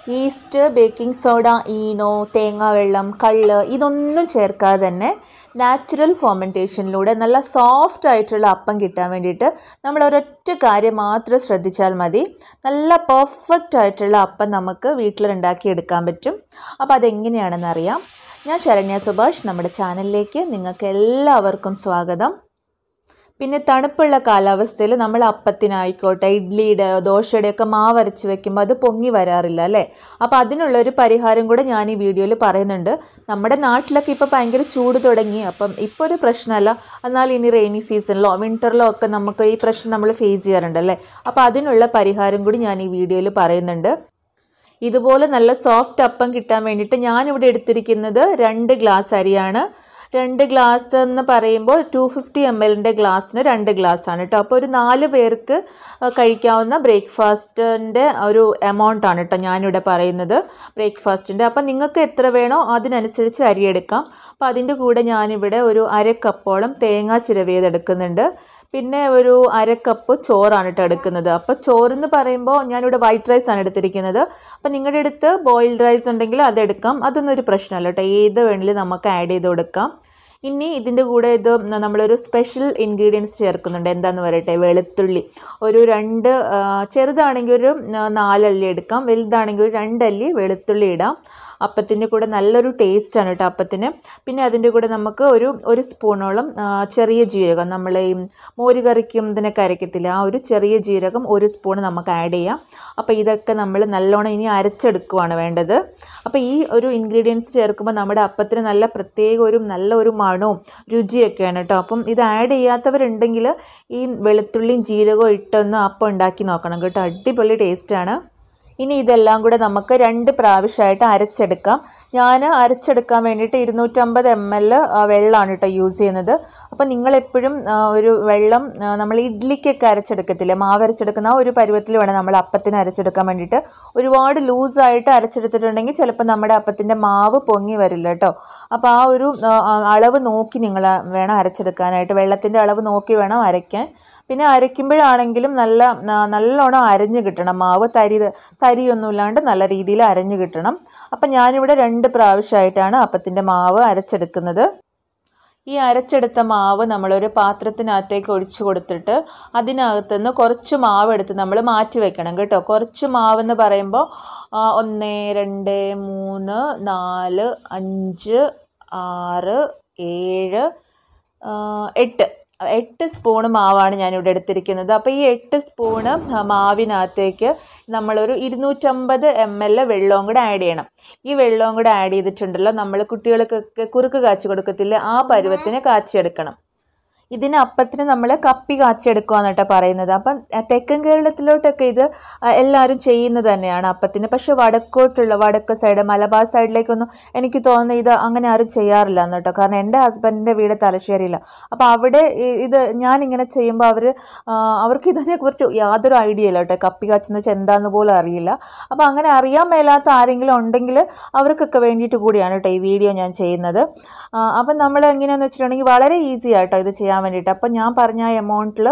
East baking soda Eno തേങ്ങാവെള്ളം കള്ള് ഇതൊന്നും ചേർക്കാതെ തന്നെ നാച്ചുറൽ ഫോമെൻറ്റേഷനിലൂടെ നല്ല സോഫ്റ്റ് ആയിട്ടുള്ള അപ്പം കിട്ടാൻ വേണ്ടിയിട്ട് നമ്മൾ ഒരൊറ്റ കാര്യം മാത്രം ശ്രദ്ധിച്ചാൽ മതി നല്ല പെർഫെക്റ്റ് ആയിട്ടുള്ള അപ്പം നമുക്ക് വീട്ടിലുണ്ടാക്കി എടുക്കാൻ പറ്റും അപ്പോൾ അതെങ്ങനെയാണെന്ന് അറിയാം ഞാൻ ശരണ്യ സുഭാഷ് നമ്മുടെ ചാനലിലേക്ക് നിങ്ങൾക്ക് എല്ലാവർക്കും സ്വാഗതം പിന്നെ തണുപ്പുള്ള കാലാവസ്ഥയിൽ നമ്മൾ അപ്പത്തിനായിക്കോട്ടെ ഇഡ്ഡലിയുടെ ദോശയുടെ ഒക്കെ മാവ് അരച്ച് വെക്കുമ്പോൾ അത് പൊങ്ങി വരാറില്ല അല്ലേ അപ്പോൾ അതിനുള്ള ഒരു പരിഹാരം കൂടെ ഞാൻ ഈ വീഡിയോയിൽ പറയുന്നുണ്ട് നമ്മുടെ നാട്ടിലൊക്കെ ഇപ്പോൾ ഭയങ്കര ചൂട് തുടങ്ങി അപ്പം ഇപ്പോൾ ഒരു പ്രശ്നമല്ല എന്നാൽ ഇനി റെയിനി സീസണിലോ വിൻ്ററിലോ ഒക്കെ നമുക്ക് ഈ പ്രശ്നം നമ്മൾ ഫേസ് ചെയ്യാറുണ്ട് അല്ലേ അപ്പോൾ അതിനുള്ള പരിഹാരം കൂടി ഞാൻ ഈ വീഡിയോയിൽ പറയുന്നുണ്ട് ഇതുപോലെ നല്ല സോഫ്റ്റ് അപ്പം കിട്ടാൻ വേണ്ടിയിട്ട് ഞാനിവിടെ എടുത്തിരിക്കുന്നത് രണ്ട് ഗ്ലാസ് അരിയാണ് രണ്ട് ഗ്ലാസ് എന്ന് പറയുമ്പോൾ ടു ഫിഫ്റ്റി എം എല്ലിൻ്റെ ഗ്ലാസ്സിന് രണ്ട് ഗ്ലാസ് ആണ് കേട്ടോ അപ്പോൾ ഒരു നാല് പേർക്ക് കഴിക്കാവുന്ന ബ്രേക്ക്ഫാസ്റ്റിൻ്റെ ഒരു എമൗണ്ട് ആണ് കേട്ടോ ഞാനിവിടെ പറയുന്നത് ബ്രേക്ക്ഫാസ്റ്റിൻ്റെ അപ്പോൾ നിങ്ങൾക്ക് എത്ര വേണോ അതിനനുസരിച്ച് അരി എടുക്കാം അപ്പോൾ അതിൻ്റെ കൂടെ ഞാനിവിടെ ഒരു അര കപ്പോളം തേങ്ങ ചിരവിയത് എടുക്കുന്നുണ്ട് പിന്നെ ഒരു അര കപ്പ് ചോറാണ് കേട്ടോ എടുക്കുന്നത് അപ്പോൾ ചോറെന്ന് പറയുമ്പോൾ ഞാനിവിടെ വൈറ്റ് റൈസ് ആണ് എടുത്തിരിക്കുന്നത് അപ്പോൾ നിങ്ങളുടെ അടുത്ത് ബോയിൽഡ് റൈസ് ഉണ്ടെങ്കിൽ അതെടുക്കാം അതൊന്നും ഒരു പ്രശ്നമല്ല കേട്ടോ ഏത് വേണമെങ്കിലും നമുക്ക് ആഡ് ചെയ്ത് കൊടുക്കാം ഇനി ഇതിൻ്റെ കൂടെ ഇത് നമ്മളൊരു സ്പെഷ്യൽ ഇൻഗ്രീഡിയൻസ് ചേർക്കുന്നുണ്ട് എന്താണെന്ന് പറയട്ടെ വെളുത്തുള്ളി ഒരു രണ്ട് ചെറുതാണെങ്കിൽ ഒരു നാലല്ലി എടുക്കാം വലുതാണെങ്കിൽ ഒരു രണ്ടല്ലി വെളുത്തുള്ളി ഇടാം അപ്പത്തിൻ്റെ കൂടെ നല്ലൊരു ടേസ്റ്റാണ് കേട്ടോ അപ്പത്തിന് പിന്നെ അതിൻ്റെ കൂടെ നമുക്ക് ഒരു ഒരു സ്പൂണോളം ചെറിയ ജീരകം നമ്മൾ ഈ മോര് കറിക്കും ഇതിനൊക്കെ അരക്കത്തില്ല ആ ഒരു ചെറിയ ജീരകം ഒരു സ്പൂൺ നമുക്ക് ആഡ് ചെയ്യാം അപ്പോൾ ഇതൊക്കെ നമ്മൾ നല്ലോണം ഇനി അരച്ചെടുക്കുവാണ് വേണ്ടത് അപ്പോൾ ഈ ഒരു ഇൻഗ്രീഡിയൻസ് ചേർക്കുമ്പോൾ നമ്മുടെ അപ്പത്തിന് നല്ല പ്രത്യേക ഒരു നല്ല ഒരു മണവും രുചിയൊക്കെയാണ് കേട്ടോ അപ്പം ഇത് ആഡ് ചെയ്യാത്തവരുണ്ടെങ്കിൽ ഈ വെളുത്തുള്ളിയും ജീരകവും ഇട്ടൊന്ന് അപ്പം ഉണ്ടാക്കി നോക്കണം കേട്ടോ അടിപൊളി ടേസ്റ്റാണ് ഇനി ഇതെല്ലാം കൂടെ നമുക്ക് രണ്ട് പ്രാവശ്യമായിട്ട് അരച്ചെടുക്കാം ഞാൻ അരച്ചെടുക്കാൻ വേണ്ടിയിട്ട് ഇരുന്നൂറ്റമ്പത് എം എൽ വെള്ളമാണ് കേട്ടോ യൂസ് ചെയ്യുന്നത് അപ്പോൾ നിങ്ങളെപ്പോഴും ഒരു വെള്ളം നമ്മൾ ഇഡ്ലിക്കൊക്കെ അരച്ചെടുക്കത്തില്ലേ മാവ് അരച്ചെടുക്കുന്ന ആ ഒരു പരുവത്തിൽ വേണം നമ്മൾ അപ്പത്തിന് അരച്ചെടുക്കാൻ വേണ്ടിയിട്ട് ഒരുപാട് ലൂസായിട്ട് അരച്ചെടുത്തിട്ടുണ്ടെങ്കിൽ ചിലപ്പോൾ നമ്മുടെ അപ്പത്തിൻ്റെ മാവ് പൊങ്ങി വരില്ല കേട്ടോ അപ്പോൾ ആ ഒരു അളവ് നോക്കി നിങ്ങൾ വേണം അരച്ചെടുക്കാനായിട്ട് വെള്ളത്തിൻ്റെ അളവ് നോക്കി വേണം അരയ്ക്കാൻ പിന്നെ അരയ്ക്കുമ്പോഴാണെങ്കിലും നല്ല നല്ലോണം അരഞ്ഞ് കിട്ടണം മാവ് തരി തരിയൊന്നുമില്ലാണ്ട് നല്ല രീതിയിൽ അരഞ്ഞ് കിട്ടണം അപ്പം ഞാനിവിടെ രണ്ട് പ്രാവശ്യമായിട്ടാണ് അപ്പത്തിൻ്റെ മാവ് അരച്ചെടുക്കുന്നത് ഈ അരച്ചെടുത്ത മാവ് നമ്മളൊരു പാത്രത്തിനകത്തേക്ക് ഒഴിച്ചു കൊടുത്തിട്ട് അതിനകത്തുനിന്ന് കുറച്ച് മാവ് എടുത്ത് നമ്മൾ മാറ്റി വെക്കണം കേട്ടോ കുറച്ച് മാവെന്ന് പറയുമ്പോൾ ഒന്ന് രണ്ട് മൂന്ന് നാല് അഞ്ച് ആറ് ഏഴ് എട്ട് എട്ട് സ്പൂണ് മാവാണ് ഞാനിവിടെ എടുത്തിരിക്കുന്നത് അപ്പോൾ ഈ എട്ട് സ്പൂണ് മാവിനകത്തേക്ക് നമ്മളൊരു ഇരുന്നൂറ്റമ്പത് എം എൽ വെള്ളവും കൂടെ ആഡ് ചെയ്യണം ഈ വെള്ളവും കൂടെ ആഡ് ചെയ്തിട്ടുണ്ടല്ലോ നമ്മൾ കുട്ടികൾക്കൊക്കെ കുറുക്ക് കാച്ചി കൊടുക്കത്തില്ല ആ പരുവത്തിന് കാച്ചിയെടുക്കണം ഇതിന് അപ്പത്തിന് നമ്മൾ കപ്പി കാച്ചെടുക്കുകയാണ് കേട്ടോ പറയുന്നത് അപ്പം തെക്കൻ കേരളത്തിലോട്ടൊക്കെ ഇത് എല്ലാവരും ചെയ്യുന്നത് തന്നെയാണ് അപ്പത്തിന് പക്ഷേ വടക്കോട്ടുള്ള വടക്ക് സൈഡ് മലബാർ സൈഡിലേക്കൊന്നും എനിക്ക് തോന്നുന്നു ഇത് അങ്ങനെ ആരും ചെയ്യാറില്ല എന്ന് കേട്ടോ കാരണം എൻ്റെ ഹസ്ബൻഡിൻ്റെ വീട് തലശ്ശേരിയില്ല അപ്പോൾ അവിടെ ഇത് ഞാനിങ്ങനെ ചെയ്യുമ്പോൾ അവർ അവർക്ക് ഇതിനെക്കുറിച്ച് യാതൊരു ഐഡിയ ഇല്ല കേട്ടോ കപ്പി കാച്ചെന്ന് വെച്ചാൽ എന്താണെന്ന് പോലും അറിയില്ല അപ്പോൾ അങ്ങനെ അറിയാൻ മേലാത്ത ആരെങ്കിലും ഉണ്ടെങ്കിൽ അവർക്കൊക്കെ വേണ്ടിയിട്ട് കൂടിയാണ് കേട്ടോ ഈ വീഡിയോ ഞാൻ ചെയ്യുന്നത് അപ്പം നമ്മൾ എങ്ങനെയാണെന്ന് വെച്ചിട്ടുണ്ടെങ്കിൽ വളരെ ഈസി ആട്ടോ ഇത് ചെയ്യാൻ വേണ്ടിയിട്ട് അപ്പം ഞാൻ പറഞ്ഞ ആ എമൗണ്ടിൽ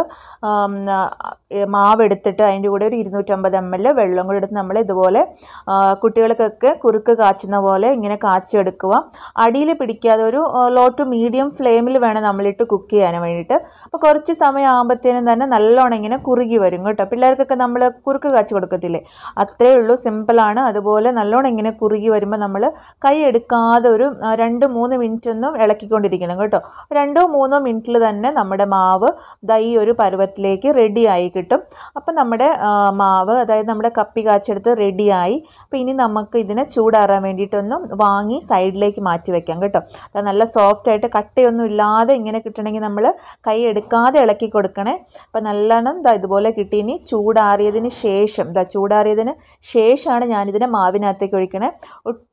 മാവ് എടുത്തിട്ട് അതിൻ്റെ കൂടെ ഒരു ഇരുന്നൂറ്റമ്പത് എം എൽ വെള്ളം കൂടെ എടുത്ത് നമ്മൾ ഇതുപോലെ കുട്ടികൾക്കൊക്കെ കുറുക്ക് കാച്ചുന്ന പോലെ ഇങ്ങനെ കാച്ചിയെടുക്കുക അടിയിൽ പിടിക്കാതെ ഒരു ലോ ടു മീഡിയം ഫ്ലെയിമിൽ വേണം നമ്മളിട്ട് കുക്ക് ചെയ്യാൻ വേണ്ടിയിട്ട് അപ്പോൾ കുറച്ച് സമയം ആകുമ്പോഴത്തേനും തന്നെ നല്ലോണം ഇങ്ങനെ കുറുകി വരും കേട്ടോ പിള്ളേർക്കൊക്കെ നമ്മൾ കുറുക്ക് കാച്ചി കൊടുക്കത്തില്ലേ അത്രയേ ഉള്ളൂ സിമ്പിളാണ് അതുപോലെ നല്ലോണം ഇങ്ങനെ കുറുകി വരുമ്പോൾ നമ്മൾ കൈ എടുക്കാതെ ഒരു രണ്ട് മൂന്ന് മിനിറ്റ് ഒന്നും ഇളക്കിക്കൊണ്ടിരിക്കണം കേട്ടോ രണ്ടോ മൂന്നോ മിനിറ്റിൽ തന്നെ നമ്മുടെ മാവ് ദൈ ഒരു പരുവത്തിലേക്ക് റെഡിയായി കിട്ടും അപ്പം നമ്മുടെ മാവ് അതായത് നമ്മുടെ കപ്പി കാച്ചെടുത്ത് റെഡിയായി അപ്പോൾ ഇനി നമുക്ക് ഇതിനെ ചൂടാറാൻ വേണ്ടിയിട്ടൊന്നും വാങ്ങി സൈഡിലേക്ക് മാറ്റി വെക്കാം കേട്ടോ അത് നല്ല സോഫ്റ്റായിട്ട് കട്ടയൊന്നും ഇല്ലാതെ ഇങ്ങനെ കിട്ടണമെങ്കിൽ നമ്മൾ കൈ എടുക്കാതെ ഇളക്കി കൊടുക്കണേ അപ്പോൾ നല്ലോണം ദാ ഇതുപോലെ കിട്ടി ഇനി ചൂടാറിയതിന് ശേഷം ദാ ചൂടാറിയതിന് ശേഷമാണ് ഞാനിതിനെ മാവിനകത്തേക്ക് ഒഴിക്കണേ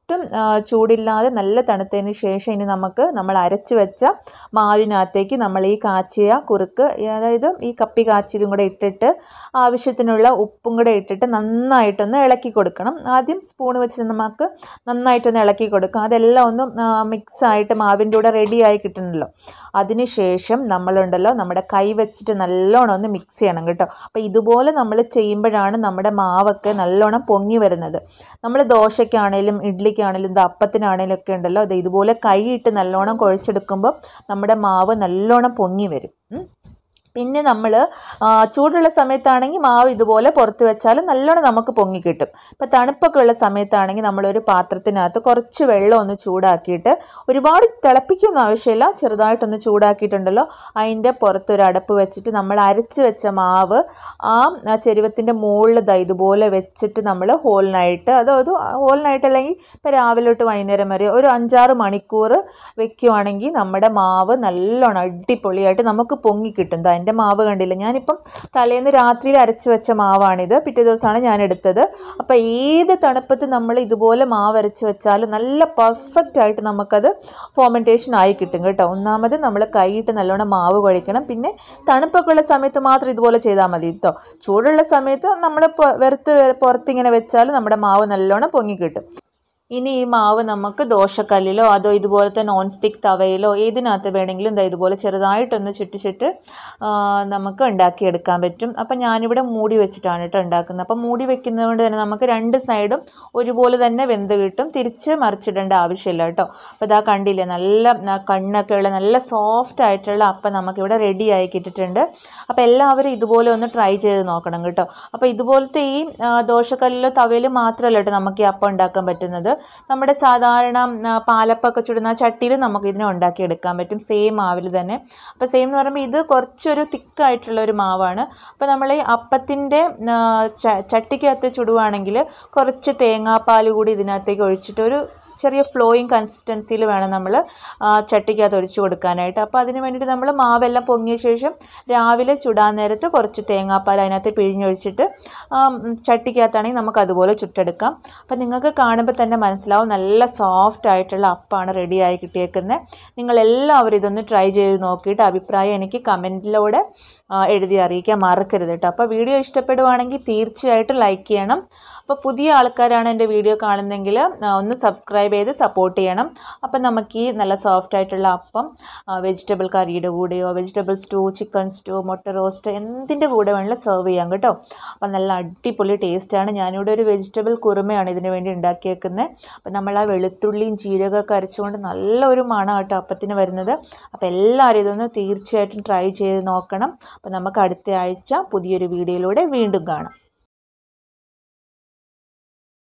ഒട്ടും ആ, ചൂടില്ലാതെ നല്ല തണുത്തതിന് ശേഷം ഇനി നമുക്ക് നമ്മൾ അരച്ച് വെച്ച മാവിനകത്തേക്ക് നമ്മൾ ഈ കാച്ചിയ കുറുക്ക് അതായത് ഈ കപ്പി കാച്ചിയതും കൂടെ ഇട്ടിട്ട് ആവശ്യത്തിനുള്ള ഉപ്പും കൂടെ ഇട്ടിട്ട് നന്നായിട്ടൊന്ന് ഇളക്കി കൊടുക്കണം ആദ്യം സ്പൂൺ വെച്ച് നമുക്ക് നന്നായിട്ടൊന്ന് ഇളക്കി കൊടുക്കാം അതെല്ലാം ഒന്ന് മിക്സ് ആയിട്ട് മാവിൻ്റെ കൂടെ റെഡി ആയി കിട്ടണമല്ലോ അതിനുശേഷം നമ്മളുണ്ടല്ലോ നമ്മുടെ കൈ വെച്ചിട്ട് നല്ലോണം ഒന്ന് മിക്സ് ചെയ്യണം കേട്ടോ അപ്പോൾ ഇതുപോലെ നമ്മൾ ചെയ്യുമ്പോഴാണ് നമ്മുടെ മാവൊക്കെ നല്ലോണം പൊങ്ങി വരുന്നത് നമ്മൾ ദോശയ്ക്കാണേലും ഇഡ്ഡലിക്കാണേലും ഇത് അപ്പത്തിനാണേലും ഒക്കെ ഉണ്ടല്ലോ അത് ഇതുപോലെ കൈയിട്ട് നല്ലോണം കുഴച്ചെടുക്കുമ്പോൾ നമ്മുടെ മാവ് നല്ലോണം പൊങ്ങി വരും ഉം. പിന്നെ നമ്മൾ ചൂടുള്ള സമയത്താണെങ്കിൽ മാവ് ഇതുപോലെ പുറത്ത് വെച്ചാൽ നല്ലോണം നമുക്ക് പൊങ്ങി കിട്ടും ഇപ്പം തണുപ്പൊക്കെ ഉള്ള സമയത്താണെങ്കിൽ നമ്മളൊരു പാത്രത്തിനകത്ത് കുറച്ച് വെള്ളം ഒന്ന് ചൂടാക്കിയിട്ട് ഒരുപാട് തിളപ്പിക്കൊന്നും ആവശ്യമില്ല ചെറുതായിട്ടൊന്ന് ചൂടാക്കിയിട്ടുണ്ടല്ലോ അതിൻ്റെ പുറത്തൊരു അടപ്പ് വെച്ചിട്ട് നമ്മൾ അരച്ച് വെച്ച മാവ് ആ ചെരുവത്തിൻ്റെ മുകളിൽ ദാ ഇതുപോലെ വെച്ചിട്ട് നമ്മൾ ഹോളിനായിട്ട് അതായത് ഹോളിനായിട്ട് അല്ലെങ്കിൽ ഇപ്പോൾ രാവിലെ തൊട്ട് വൈകുന്നേരം വരെ ഒരു അഞ്ചാറ് മണിക്കൂർ വെക്കുവാണെങ്കിൽ നമ്മുടെ മാവ് നല്ലോണം അടിപൊളിയായിട്ട് നമുക്ക് പൊങ്ങി കിട്ടും ദാ എൻ്റെ മാവ് കണ്ടില്ല ഞാനിപ്പം തലേന്ന് രാത്രിയിൽ അരച്ച് വെച്ച മാവാണിത് പിറ്റേ ദിവസമാണ് ഞാൻ എടുത്തത് അപ്പോൾ ഏത് തണുപ്പത്ത് നമ്മൾ ഇതുപോലെ മാവ് അരച്ച് വെച്ചാൽ നല്ല പെർഫെക്റ്റ് ആയിട്ട് നമുക്കത് ഫോമെൻറ്റേഷൻ ആയി കിട്ടും കേട്ടോ ഒന്നാമത് നമ്മൾ കൈയിട്ട് നല്ലോണം മാവ് കുഴക്കണം പിന്നെ തണുപ്പൊക്കെ ഉള്ള സമയത്ത് മാത്രം ഇതുപോലെ ചെയ്താൽ മതി കേട്ടോ ചൂടുള്ള സമയത്ത് നമ്മൾ വെറുത്ത് പുറത്തിങ്ങനെ വെച്ചാൽ നമ്മുടെ മാവ് നല്ലോണം പൊങ്ങി കിട്ടും ഇനി ഈ മാവ് നമുക്ക് ദോശക്കല്ലിലോ അതോ ഇതുപോലത്തെ നോൺ സ്റ്റിക്ക് തവയിലോ ഏതിനകത്ത് വേണമെങ്കിലും ദാ ഇതുപോലെ ചെറുതായിട്ടൊന്ന് ചുറ്റിച്ചിട്ട് ആ, നമുക്ക് ഉണ്ടാക്കിയെടുക്കാൻ പറ്റും അപ്പം ഞാനിവിടെ മൂടി വെച്ചിട്ടാണ് കേട്ടോ ഉണ്ടാക്കുന്നത് അപ്പം മൂടി വെക്കുന്നത് കൊണ്ട് തന്നെ നമുക്ക് രണ്ട് സൈഡും ഒരുപോലെ തന്നെ വെന്ത് കിട്ടും തിരിച്ച് മറിച്ചിടേണ്ട ആവശ്യമില്ല കേട്ടോ അപ്പോൾ ഇതാ കണ്ടില്ലേ നല്ല ന- കണ്ണൊക്കെ ഉള്ള നല്ല സോഫ്റ്റ് ആയിട്ടുള്ള അപ്പം നമുക്കിവിടെ റെഡി ആയി കിട്ടിയിട്ടുണ്ട് അപ്പോൾ എല്ലാവരും ഇതുപോലെ ഒന്ന് ട്രൈ ചെയ്ത് നോക്കണം കേട്ടോ അപ്പോൾ ഇതുപോലത്തെ ഈ ആ, ദോശക്കല്ലിലോ തവയിലോ മാത്രമല്ല കേട്ടോ നമുക്ക് ഈ അപ്പം ഉണ്ടാക്കാൻ പറ്റുന്നത് നമ്മുടെ സാധാരണ ആ, പാലപ്പൊക്കെ ചുടുന്ന ചട്ടിയിൽ നമുക്ക് ഇതിനെ ഉണ്ടാക്കിയെടുക്കാൻ പറ്റും സെയിം മാവിൽ തന്നെ അപ്പോൾ സെയിം എന്ന് പറയുമ്പോൾ ഇത് കുറച്ചൊരു തിക്കായിട്ടുള്ള ഒരു മാവാണ് അപ്പോൾ നമ്മൾ ഈ അപ്പത്തിൻ്റെ ആ, ച- ചട്ടിക്കകത്ത് ചുടുവാണെങ്കിൽ കുറച്ച് തേങ്ങാപ്പാൽ കൂടി ഇതിനകത്തേക്ക് ഒഴിച്ചിട്ട് ഒരു ചെറിയ ഫ്ലോയിങ് കൺസിസ്റ്റൻസിയിൽ വേണം നമ്മൾ ചട്ടിക്കകത്ത് ഒഴിച്ച് കൊടുക്കാനായിട്ട് അപ്പോൾ അതിന് വേണ്ടിയിട്ട് നമ്മൾ മാവെല്ലാം പൊങ്ങിയ ശേഷം രാവിലെ ചുടാൻ നേരത്ത് കുറച്ച് തേങ്ങാപ്പാൽ അതിനകത്ത് പിഴിഞ്ഞൊഴിച്ചിട്ട് ആ, ഉം, ചട്ടിക്കകത്താണെങ്കിൽ നമുക്ക് അതുപോലെ ചുട്ടെടുക്കാം അപ്പോൾ നിങ്ങൾക്ക് കാണുമ്പോൾ തന്നെ മനസ്സിലാവും നല്ല സോഫ്റ്റ് ആയിട്ടുള്ള അപ്പമാണ് റെഡിയായി കിട്ടിയേക്കുന്നത് നിങ്ങളെല്ലാവരും ഇതൊന്ന് ട്രൈ ചെയ്ത് നോക്കിയിട്ട് അഭിപ്രായം എനിക്ക് കമൻറ്റിലൂടെ എഴുതി അറിയിക്കാൻ മറക്കരുത് കേട്ടോ അപ്പോൾ വീഡിയോ ഇഷ്ടപ്പെടുവാണെങ്കിൽ തീർച്ചയായിട്ടും ലൈക്ക് ചെയ്യണം അപ്പോൾ പുതിയ ആൾക്കാരാണ് എൻ്റെ വീഡിയോ കാണുന്നതെങ്കിൽ ആ, ഒന്ന് സബ്സ്ക്രൈബ് ചെയ്ത് സപ്പോർട്ട് ചെയ്യണം അപ്പം നമുക്ക് ഈ നല്ല സോഫ്റ്റ് ആയിട്ടുള്ള അപ്പം വെജിറ്റബിൾ കറിയുടെ കൂടെയോ വെജിറ്റബിൾ സ്റ്റൂ ചിക്കൻ സ്റ്റൂ മുട്ട റോസ്റ്റ് എന്തിൻ്റെ കൂടെ വേണമെങ്കിലും സെർവ് ചെയ്യാം കേട്ടോ അപ്പം നല്ല അടിപൊളി ടേസ്റ്റാണ് ഞാനിവിടെ ഒരു വെജിറ്റബിൾ കുറുമയാണ് ഇതിന് വേണ്ടി ഉണ്ടാക്കിയേക്കുന്നത് അപ്പം നമ്മൾ ആ വെളുത്തുള്ളിയും ജീരകമൊക്കെ അരച്ചുകൊണ്ട് നല്ല ഒരു മണം കേട്ടോ അപ്പത്തിന് വരുന്നത് അപ്പോൾ എല്ലാവരും ഇതൊന്ന് തീർച്ചയായിട്ടും ട്രൈ ചെയ്ത് നോക്കണം അപ്പോൾ നമുക്ക് അടുത്ത ആഴ്ച പുതിയൊരു വീഡിയോയിലൂടെ വീണ്ടും കാണാം